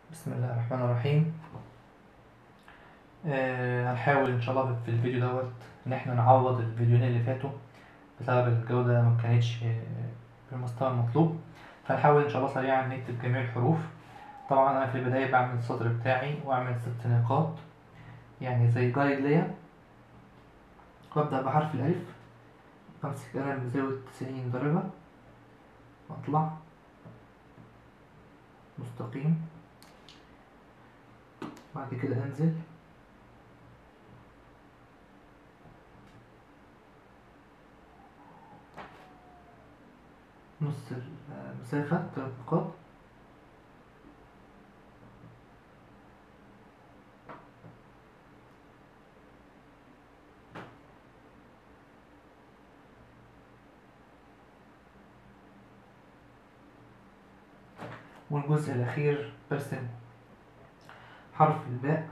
بسم الله الرحمن الرحيم آه هنحاول ان شاء الله في الفيديو دوت ان احنا نعوض الفيديوهين اللي فاتوا بسبب الجودة ما كانتش آه، بالمستوى المطلوب فنحاول ان شاء الله سريعا نكتب جميع الحروف طبعا انا في البداية بعمل السطر بتاعي واعمل ست نقاط يعني زي جايد ليا وابدأ بحرف الالف امسك قلم بزاوية تسعين درجة واطلع مستقيم بعد كده انزل نص المسافة تلات نقاط والجزء الأخير برسم حرف الباء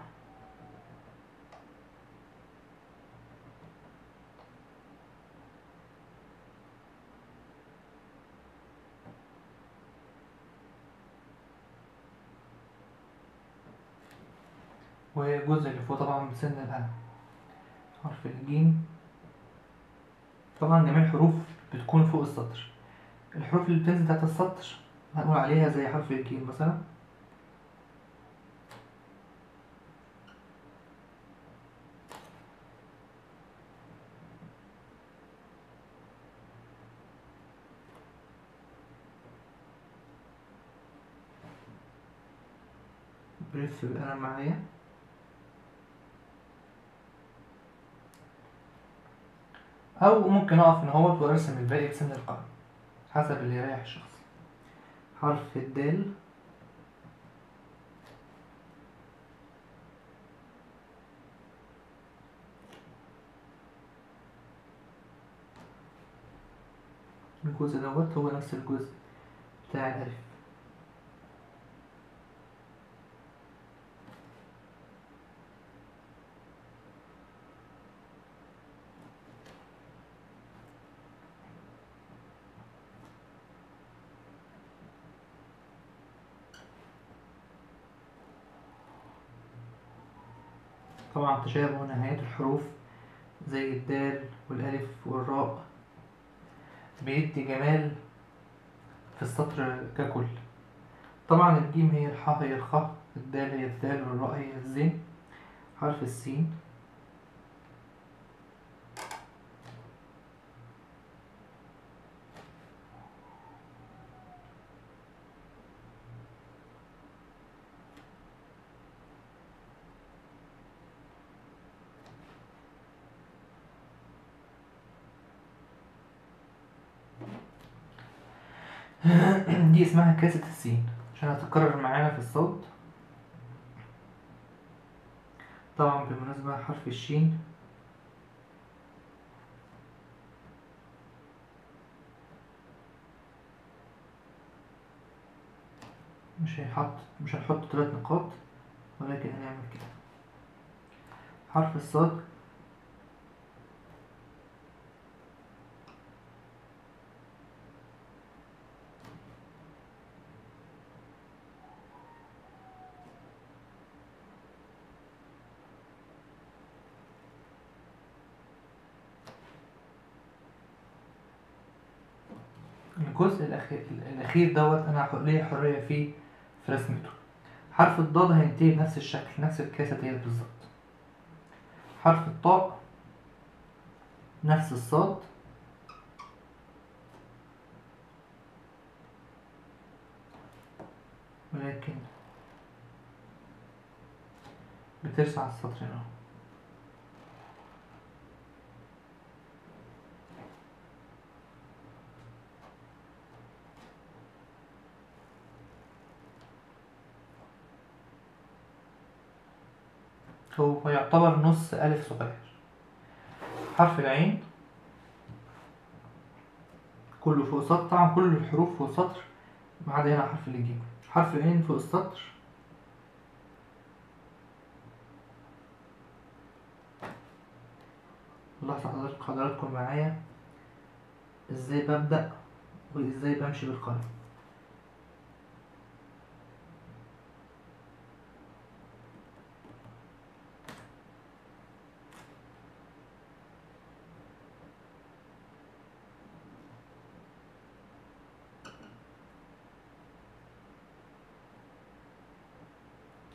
والجزء اللي فوق طبعا بسن القلم حرف الجيم طبعا جميع الحروف بتكون فوق السطر الحروف اللي بتنزل تحت السطر هنقول عليها زي حرف الجيم مثلا بلف بالقلم معايا أو ممكن أقف هنا اهوت وأرسم الباقي بسن القلم حسب اللي يريح الشخص حرف الدال الجزء دوت هو نفس الجزء بتاع الألف طبعا تشابه نهايات الحروف زي الدال والألف والراء بيدي جمال في السطر ككل طبعا الجيم هي الحاء هي الخاء الدال هي الدال والراء هي الزين حرف السين دي اسمها كاسة السين عشان هتتكرر معانا في الصوت طبعا بالمناسبة حرف الشين مش هيحط مش هنحط تلات نقاط ولكن هنعمل كده حرف الصاد الجزء الأخير, الأخير دوت أنا ليا حرية فيه في رسمته حرف الضاد هينتهي بنفس الشكل نفس الكاسة ديت بالظبط حرف الطاء نفس الصاد ولكن بترسع على السطر هنا هو يعتبر نص ألف صغير حرف العين كله فوق سطر طبعا كل الحروف فوق سطر ما عدا هنا حرف الجيم حرف العين فوق السطر لاحظوا حضرتك حضراتكم معايا ازاي ببدأ وازاي بمشي بالقلم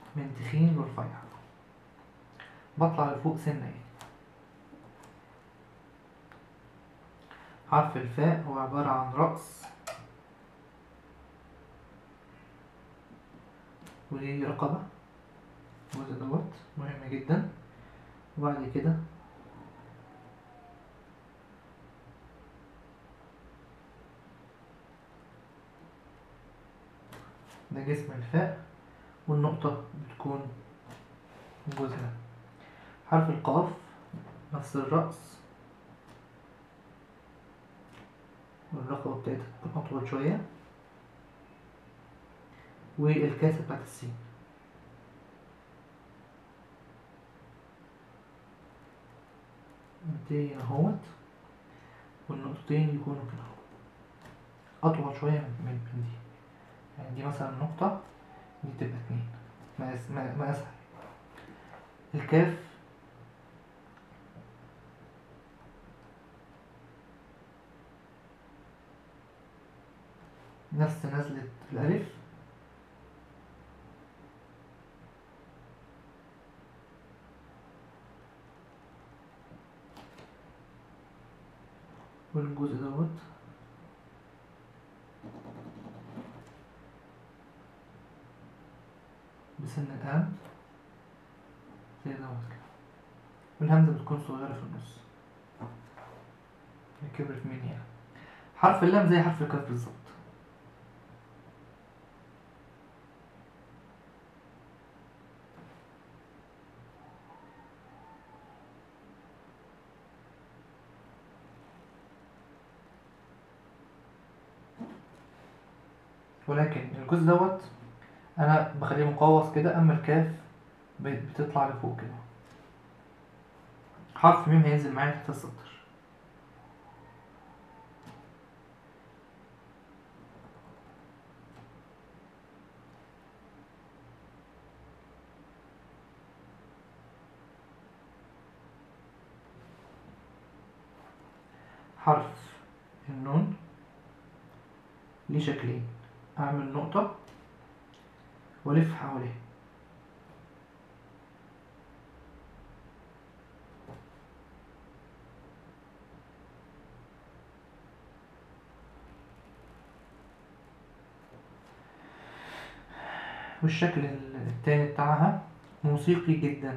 من تخين لرفيع بطلع لفوق سنة يعني حرف الفاء هو عبارة عن رأس ودي رقبة الجزء دوت مهم جدا وبعد كده ده جسم الفاء والنقطة بتكون الجزء ده حرف القاف نفس الرأس والرقبة بتاعتها تكون أطول شوية والكاسة بتاعت السين نقطتين اهوت والنقطتين يكونوا كده اهو أطول شوية من من من دي يعني دي مثلا نقطة دي تبقى اتنين مقاس مقاسها الكاف نفس نزلة الألف والجزء دوت بسن القلم زي دوت كده والهمزة بتكون صغيرة في النص هي كبرت مني يعني حرف اللام زي حرف الكاف بالظبط ولكن الجزء دوت انا بخليه مقوس كده اما الكاف ب- بتطلع لفوق كده حرف ميم هينزل معايا تحت السطر حرف النون ليه شكلين أعمل نقطة وألف حواليها والشكل التاني بتاعها موسيقي جدا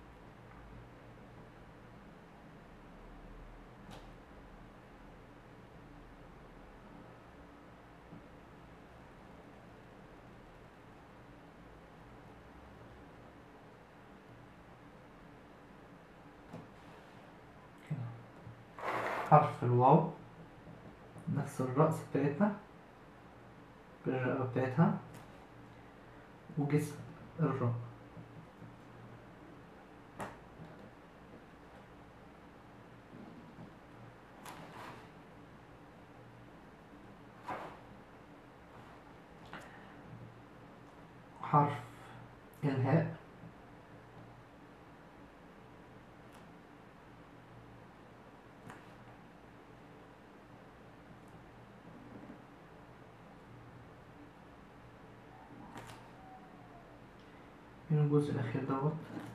حرف الواو نفس الرأس بتاعتنا بالرقبة بتاعتها وجسم الراء حرف الهاء من الجزء الأخير دوت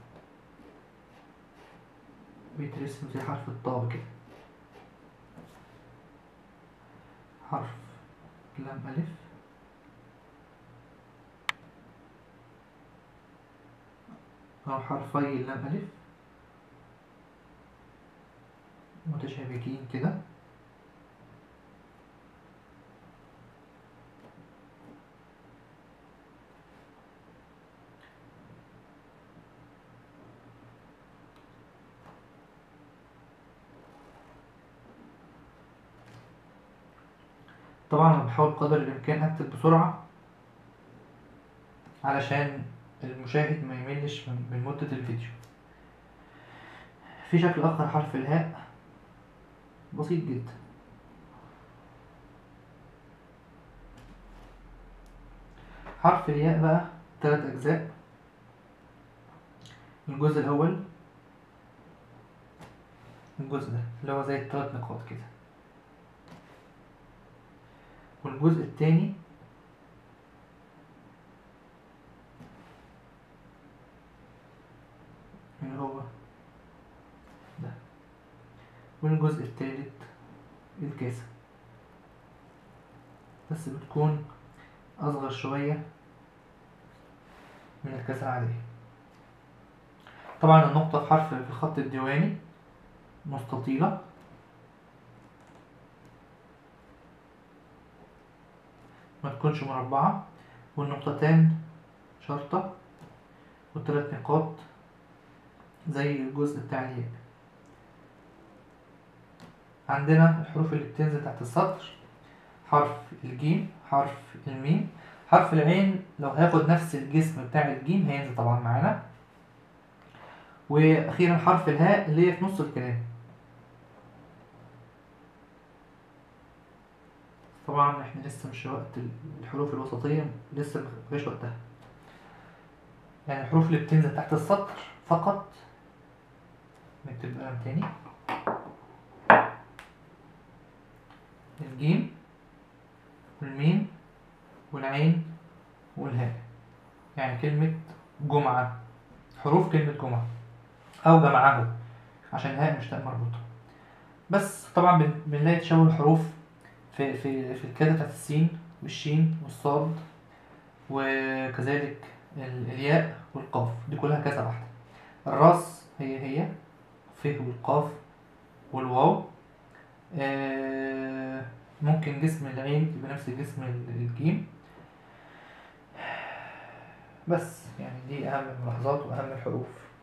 بيترسم زي حرف الطاء كده حرف لام ألف أو حرفي اللام ألف متشابكين كده طبعا انا بحاول قدر الامكان اكتب بسرعة علشان المشاهد ما يملش من من مدة الفيديو في شكل اخر حرف الهاء بسيط جدا حرف الياء بقى تلات اجزاء الجزء الاول الجزء ده اللي هو زي التلات نقاط كده والجزء التاني والجزء التالت الكاسة بس بتكون أصغر شوية من الكاسة العادية طبعا النقطة في حرف في الخط الديواني مستطيلة ما تكونش مربعة والنقطتان شرطة والتلات نقاط زي الجزء بتاع الياء عندنا الحروف اللي بتنزل تحت السطر حرف الجيم حرف الميم حرف العين لو هاخد نفس الجسم بتاع الجيم هينزل طبعا معانا واخيرا حرف الهاء اللي هي في نص الكلام طبعا احنا لسه مش وقت الحروف الوسطية لسه مجاش وقتها يعني الحروف اللي بتنزل تحت السطر فقط نكتب قلم تاني الجيم والميم والعين والهاء يعني كلمة جمعة حروف كلمة جمعة أو جمعه عشان الهاء مش تاء مربوطة بس طبعا بن- بنلاقي تشابه الحروف في في في الكتابة بتاعت السين والشين والصاد وكذلك ال- الياء والقاف دي كلها كذا واحدة الراس هي هي ف والقاف والواو آه، ممكن جسم العين يبقى نفس جسم ال- الجيم بس يعني دي أهم الملاحظات وأهم الحروف